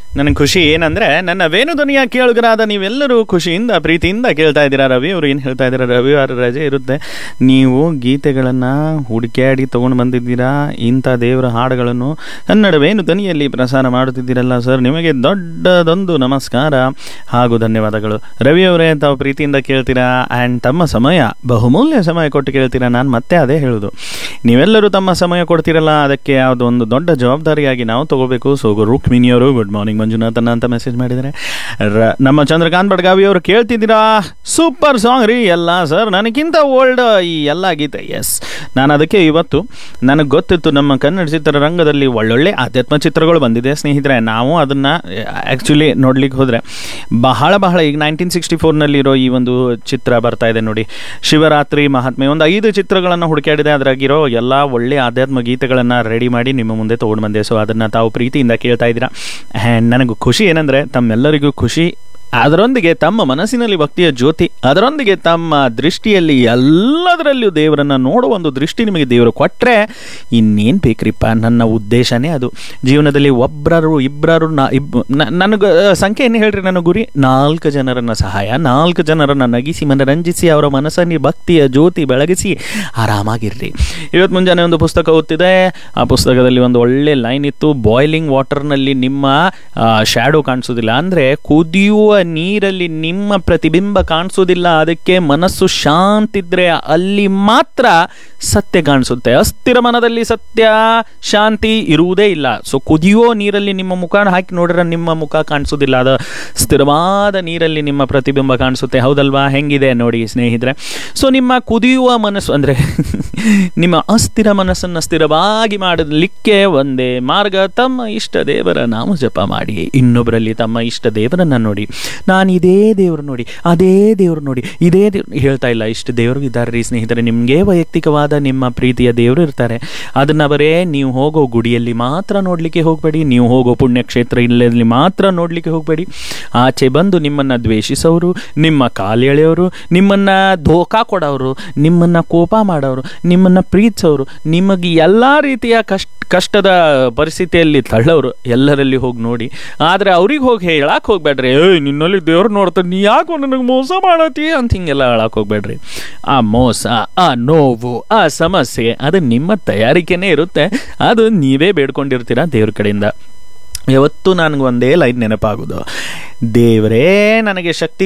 ನನಗೆ ಖುಷಿ ಏನಂದ್ರೆ ನನ್ನ ವೇಣುಧ್ವನಿಯ ಕೇಳುಗರಾದ ನೀವೆಲ್ಲರೂ ಖುಷಿಯಿಂದ ಪ್ರೀತಿಯಿಂದ ಕೇಳ್ತಾ ಇದ್ದೀರಾ ರವಿ ಅವರು ಏನು ಹೇಳ್ತಾ ಇದ್ದೀರಾ ರವಿವಾರ ರಜೆ ಇರುತ್ತೆ ನೀವು ಗೀತೆಗಳನ್ನು ಹುಡುಕ್ಯಾಡಿ ತೊಗೊಂಡು ಬಂದಿದ್ದೀರಾ ಇಂಥ ದೇವರ ಹಾಡುಗಳನ್ನು ಕನ್ನಡ ವೇಣುಧ್ವನಿಯಲ್ಲಿ ಪ್ರಸಾರ ಮಾಡುತ್ತಿದ್ದೀರಲ್ಲ ಸರ್ ನಿಮಗೆ ದೊಡ್ಡದೊಂದು ನಮಸ್ಕಾರ ಹಾಗೂ ಧನ್ಯವಾದಗಳು ರವಿ ಅವರೇ ತಾವು ಪ್ರೀತಿಯಿಂದ ಕೇಳ್ತೀರಾ ಆ್ಯಂಡ್ ತಮ್ಮ ಸಮಯ ಬಹುಮೂಲ್ಯ ಸಮಯ ಕೊಟ್ಟು ಕೇಳ್ತೀರಾ ನಾನು ಮತ್ತೆ ಅದೇ ಹೇಳೋದು ನೀವೆಲ್ಲರೂ ತಮ್ಮ ಸಮಯ ಕೊಡ್ತೀರಲ್ಲ ಅದಕ್ಕೆ ಯಾವುದೋ ಒಂದು ದೊಡ್ಡ ಜವಾಬ್ದಾರಿಯಾಗಿ ನಾವು ತಗೋಬೇಕು ಸೊ ರುಕ್ಮಿಣಿಯವರು ಗುಡ್ ಮಾರ್ನಿಂಗ್ ಮಂಜುನಾಥನ ಅಂತ ಮೆಸೇಜ್ ಮಾಡಿದ್ದಾರೆ ರ- ನಮ್ಮ ಚಂದ್ರಕಾಂತ್ ಬಡ್ಗಾವಿ ಅವರು ಕೇಳ್ತಿದ್ದೀರಾ ಸೂಪರ್ ಸಾಂಗ್ ರೀ ಎಲ್ಲ ಸರ್ ನನಗಿಂತ ಓಲ್ಡ್ ಈ ಎಲ್ಲ ಗೀತೆ ಎಸ್ ನಾನು ಅದಕ್ಕೆ ಇವತ್ತು ನನಗೆ ಗೊತ್ತಿತ್ತು ನಮ್ಮ ಕನ್ನಡ ಚಿತ್ರರಂಗದಲ್ಲಿ ಒಳ್ಳೊಳ್ಳೆ ಆಧ್ಯಾತ್ಮ ಚಿತ್ರಗಳು ಬಂದಿದೆ ಸ್ನೇಹಿತರೆ ನಾವು ಅದನ್ನು ಆ್ಯಕ್ಚುಲಿ ನೋಡ್ಲಿಕ್ಕೆ ಹೋದರೆ ಬಹಳ ಬಹಳ ಈಗ ನೈನ್ಟೀನ್ ಸಿಕ್ಸ್ಟಿ ಫೋರ್ನಲ್ಲಿರೋ ಈ ಒಂದು ಚಿತ್ರ ಬರ್ತಾ ಇದೆ ನೋಡಿ ಶಿವರಾತ್ರಿ ಮಹಾತ್ಮೆ ಒಂದು ಐದು ಚಿತ್ರಗಳನ್ನು ಹುಡುಕಾಡಿದೆ ಅದರಾಗಿರೋ ಎಲ್ಲ ಒಳ್ಳೆ ಆಧ್ಯಾತ್ಮ ಗೀತೆಗಳನ್ನು ರೆಡಿ ಮಾಡಿ ನಿಮ್ಮ ಮುಂದೆ ತೊಗೊಂಡು ಬಂದೆ ಸೊ ಅದನ್ನು ತಾವು ಪ್ರೀತಿಯಿಂದ ಕೇಳ್ತಾ ಇದ್ದೀರಾ ಆ್ಯಂಡ್ ನನಗೂ ಖುಷಿ ಏನಂದರೆ ತಮ್ಮೆಲ್ಲರಿಗೂ ಖುಷಿ ಅದರೊಂದಿಗೆ ತಮ್ಮ ಮನಸ್ಸಿನಲ್ಲಿ ಭಕ್ತಿಯ ಜ್ಯೋತಿ ಅದರೊಂದಿಗೆ ತಮ್ಮ ದೃಷ್ಟಿಯಲ್ಲಿ ಎಲ್ಲದರಲ್ಲಿಯೂ ದೇವರನ್ನು ನೋಡುವ ಒಂದು ದೃಷ್ಟಿ ನಿಮಗೆ ದೇವರು ಕೊಟ್ಟರೆ ಇನ್ನೇನು ಬೇಕ್ರಿಪ್ಪ ನನ್ನ ಉದ್ದೇಶನೇ ಅದು ಜೀವನದಲ್ಲಿ ಒಬ್ಬರು ಇಬ್ಬರು ನಾ ಇಬ್ ನನಗೆ ಸಂಖ್ಯೆ ಏನು ಹೇಳ್ರಿ ನನ್ನ ಗುರಿ ನಾಲ್ಕು ಜನರನ್ನು ಸಹಾಯ ನಾಲ್ಕು ಜನರನ್ನು ನಗಿಸಿ ಮನರಂಜಿಸಿ ಅವರ ಮನಸ್ಸಲ್ಲಿ ಭಕ್ತಿಯ ಜ್ಯೋತಿ ಬೆಳಗಿಸಿ ಆರಾಮಾಗಿರ್ರಿ ಇವತ್ತು ಮುಂಜಾನೆ ಒಂದು ಪುಸ್ತಕ ಓದ್ತಿದೆ ಆ ಪುಸ್ತಕದಲ್ಲಿ ಒಂದು ಒಳ್ಳೆ ಲೈನ್ ಇತ್ತು ಬಾಯ್ಲಿಂಗ್ ವಾಟರ್ನಲ್ಲಿ ನಿಮ್ಮ ಶ್ಯಾಡೋ ಕಾಣಿಸೋದಿಲ್ಲ ಅಂದರೆ ಕುದಿಯುವ ನೀರಲ್ಲಿ ನಿಮ್ಮ ಪ್ರತಿಬಿಂಬ ಕಾಣಿಸೋದಿಲ್ಲ ಅದಕ್ಕೆ ಮನಸ್ಸು ಶಾಂತಿದ್ರೆ ಅಲ್ಲಿ ಮಾತ್ರ ಸತ್ಯ ಕಾಣಿಸುತ್ತೆ ಅಸ್ಥಿರ ಮನದಲ್ಲಿ ಸತ್ಯ ಶಾಂತಿ ಇರುವುದೇ ಇಲ್ಲ ಸೊ ಕುದಿಯೋ ನೀರಲ್ಲಿ ನಿಮ್ಮ ಮುಖ ಹಾಕಿ ನೋಡಿದ್ರೆ ನಿಮ್ಮ ಮುಖ ಕಾಣಿಸೋದಿಲ್ಲ ಅದು ಸ್ಥಿರವಾದ ನೀರಲ್ಲಿ ನಿಮ್ಮ ಪ್ರತಿಬಿಂಬ ಕಾಣಿಸುತ್ತೆ ಹೌದಲ್ವಾ ಹೆಂಗಿದೆ ನೋಡಿ ಸ್ನೇಹಿತರೆ ಸೊ ನಿಮ್ಮ ಕುದಿಯುವ ಮನಸ್ಸು ಅಂದರೆ ನಿಮ್ಮ ಅಸ್ಥಿರ ಮನಸ್ಸನ್ನು ಸ್ಥಿರವಾಗಿ ಮಾಡಲಿಕ್ಕೆ ಒಂದೇ ಮಾರ್ಗ ತಮ್ಮ ಇಷ್ಟ ದೇವರ ನಾಮ ಜಪ ಮಾಡಿ ಇನ್ನೊಬ್ಬರಲ್ಲಿ ತಮ್ಮ ಇಷ್ಟ ದೇವರನ್ನ ನೋಡಿ ನಾನು ಇದೇ ದೇವರು ನೋಡಿ ಅದೇ ದೇವರು ನೋಡಿ ಇದೇ ದೇವ್ರು ಹೇಳ್ತಾ ಇಲ್ಲ ಇಷ್ಟು ದೇವರು ಇದ್ದಾರೆ ರೀ ಸ್ನೇಹಿತರೆ ನಿಮಗೆ ವೈಯಕ್ತಿಕವಾದ ನಿಮ್ಮ ಪ್ರೀತಿಯ ದೇವರು ಇರ್ತಾರೆ ಅದನ್ನ ಬರೇ ನೀವು ಹೋಗೋ ಗುಡಿಯಲ್ಲಿ ಮಾತ್ರ ನೋಡಲಿಕ್ಕೆ ಹೋಗಬೇಡಿ ನೀವು ಹೋಗೋ ಪುಣ್ಯಕ್ಷೇತ್ರ ಇಲ್ಲಲ್ಲಿ ಮಾತ್ರ ನೋಡಲಿಕ್ಕೆ ಹೋಗಬೇಡಿ ಆಚೆ ಬಂದು ನಿಮ್ಮನ್ನು ದ್ವೇಷಿಸೋರು ನಿಮ್ಮ ಕಾಲೆಳೆಯೋರು ನಿಮ್ಮನ್ನು ಧೋಕಾ ಕೊಡೋರು ನಿಮ್ಮನ್ನು ಕೋಪ ಮಾಡೋರು ನಿಮ್ಮನ್ನು ಪ್ರೀತಿಸೋರು ನಿಮಗೆ ಎಲ್ಲ ರೀತಿಯ ಕಷ್ಟ ಕಷ್ಟದ ಪರಿಸ್ಥಿತಿಯಲ್ಲಿ ತಳ್ಳೋರು ಎಲ್ಲರಲ್ಲಿ ಹೋಗಿ ನೋಡಿ ಆದರೆ ಅವ್ರಿಗೆ ಹೋಗಿ ಹೇಳಕ್ಕೆ ಹೋಗ್ಬೇಡ್ರಿ ಏಯ್ ನಿನ್ನಲ್ಲಿ ದೇವ್ರು ನೋಡ್ತಾರೆ ನೀ ಯಾಕೋ ನನಗೆ ಮೋಸ ಮಾಡತ್ತಿ ಅಂತ ಹಿಂಗೆಲ್ಲ ಹೇಳಕ್ಕೆ ಹೋಗ್ಬೇಡ್ರಿ ಆ ಮೋಸ ಆ ನೋವು ಆ ಸಮಸ್ಯೆ ಅದು ನಿಮ್ಮ ತಯಾರಿಕೆನೇ ಇರುತ್ತೆ ಅದು ನೀವೇ ಬೇಡ್ಕೊಂಡಿರ್ತೀರ ದೇವ್ರ ಕಡೆಯಿಂದ ಯಾವತ್ತೂ ನನಗೆ ಒಂದೇ ಲೈನ್ ನೆನಪಾಗೋದು ದೇವರೇ ನನಗೆ ಶಕ್ತಿ